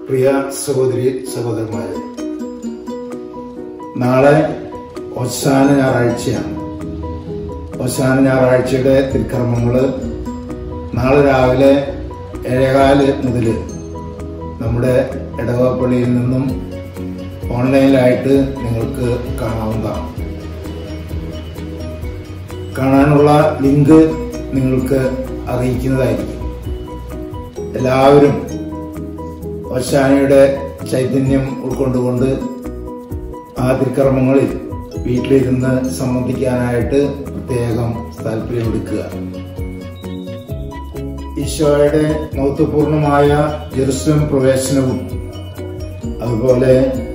പ്രിയ സഹോദരി സഹോദരന്മാരെ നാളെ ഒശാന ഞായറാഴ്ചയാണ് ഒശാന ഞായറാഴ്ചയുടെ തിരുക്കർമ്മങ്ങള് നാളെ രാവിലെ ഏഴേകാല് മുതൽ നമ്മുടെ ഇടവപ്പള്ളിയിൽ നിന്നും ഓൺലൈനിലായിട്ട് നിങ്ങൾക്ക് കാണാവുന്നതാണ് കാണാനുള്ള ലിങ്ക് നിങ്ങൾക്ക് അറിയിക്കുന്നതായിരിക്കും എല്ലാവരും ഓശാനയുടെ ചൈതന്യം ഉൾക്കൊണ്ടുകൊണ്ട് ആ തിരുക്കർമ്മങ്ങളിൽ വീട്ടിലിരുന്ന് സംബന്ധിക്കാനായിട്ട് പ്രത്യേകം താല്പര്യമെടുക്കുക ഈശോയുടെ മഹത്വപൂർണമായ ജെറുസലം പ്രവേശനവും അതുപോലെ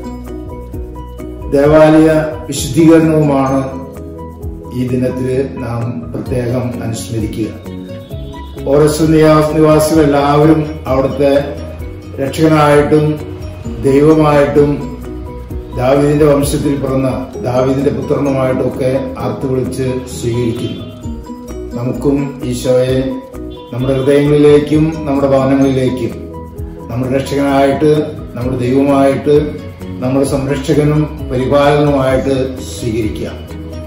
ദേവാലയ വിശുദ്ധീകരണവുമാണ് ഈ ദിനത്തിൽ നാം പ്രത്യേകം അനുസ്മരിക്കുക ഓരോ നിവാസികൾ എല്ലാവരും അവിടുത്തെ രക്ഷകനായിട്ടും ദൈവമായിട്ടും ദാവീദിന്റെ വംശത്തിൽ പിറന്ന ദാവീദിന്റെ പുത്രനുമായിട്ടും ഒക്കെ ആർത്തു വിളിച്ച് സ്വീകരിക്കുന്നു നമുക്കും ഈശോയെ നമ്മുടെ ഹൃദയങ്ങളിലേക്കും നമ്മുടെ ഭവനങ്ങളിലേക്കും നമ്മുടെ രക്ഷകനായിട്ട് നമ്മുടെ ദൈവമായിട്ട് നമ്മുടെ സംരക്ഷകനും പരിപാലനവുമായിട്ട് സ്വീകരിക്കാം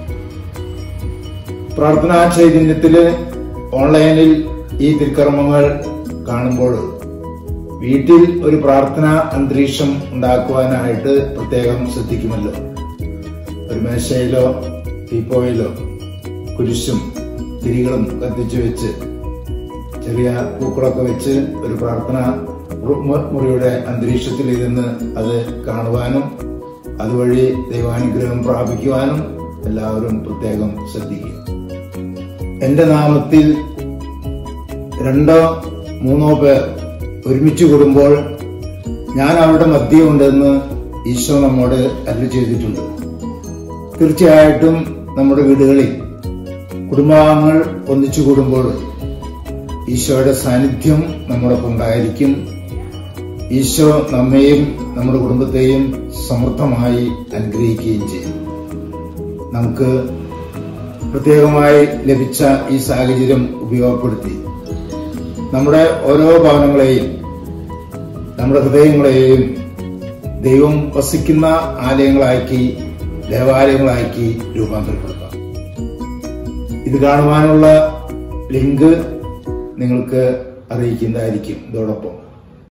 പ്രാർത്ഥനാ ചൈതന്യത്തില് ഓൺലൈനിൽ ഈ തിരുക്കർമ്മങ്ങൾ കാണുമ്പോൾ വീട്ടിൽ ഒരു പ്രാർത്ഥനാ അന്തരീക്ഷം ഉണ്ടാക്കുവാനായിട്ട് പ്രത്യേകം ശ്രദ്ധിക്കുമല്ലോ ഒരു മേശയിലോ തീപ്പോയിലോ കുരിശും തിരികളും കത്തിച്ചു വെച്ച് ചെറിയ പൂക്കളൊക്കെ വെച്ച് ഒരു പ്രാർത്ഥന മുറിയുടെ അന്തരീക്ഷത്തിൽ ഇരുന്ന് അത് കാണുവാനും അതുവഴി ദൈവാനുഗ്രഹം പ്രാപിക്കുവാനും എല്ലാവരും പ്രത്യേകം ശ്രദ്ധിക്കുക എന്റെ നാമത്തിൽ രണ്ടോ മൂന്നോ പേർ ഒരുമിച്ച് കൂടുമ്പോൾ ഞാൻ അവരുടെ മധ്യമുണ്ടെന്ന് ഈശോ നമ്മോട് അരുളി ചെയ്തിട്ടുണ്ട് തീർച്ചയായിട്ടും നമ്മുടെ വീടുകളിൽ കുടുംബാംഗങ്ങൾ ഒന്നിച്ചു കൂടുമ്പോൾ ഈശോയുടെ സാന്നിധ്യം നമ്മോടൊപ്പം ഉണ്ടായിരിക്കും ഈശോ നമ്മെയും നമ്മുടെ കുടുംബത്തെയും സമൃദ്ധമായി അനുഗ്രഹിക്കുകയും ചെയ്യും നമുക്ക് പ്രത്യേകമായി ലഭിച്ച ഈ സാഹചര്യം ഉപയോഗപ്പെടുത്തി നമ്മുടെ ഓരോ ഭവനങ്ങളെയും നമ്മുടെ ഹൃദയങ്ങളെയും ദൈവം വസിക്കുന്ന ആലയങ്ങളാക്കി ദേവാലയങ്ങളാക്കി രൂപാന്തരപ്പെടുത്താം ഇത് കാണുവാനുള്ള ലിങ്ക് നിങ്ങൾക്ക് അറിയിക്കുന്നതായിരിക്കും ഇതോടൊപ്പം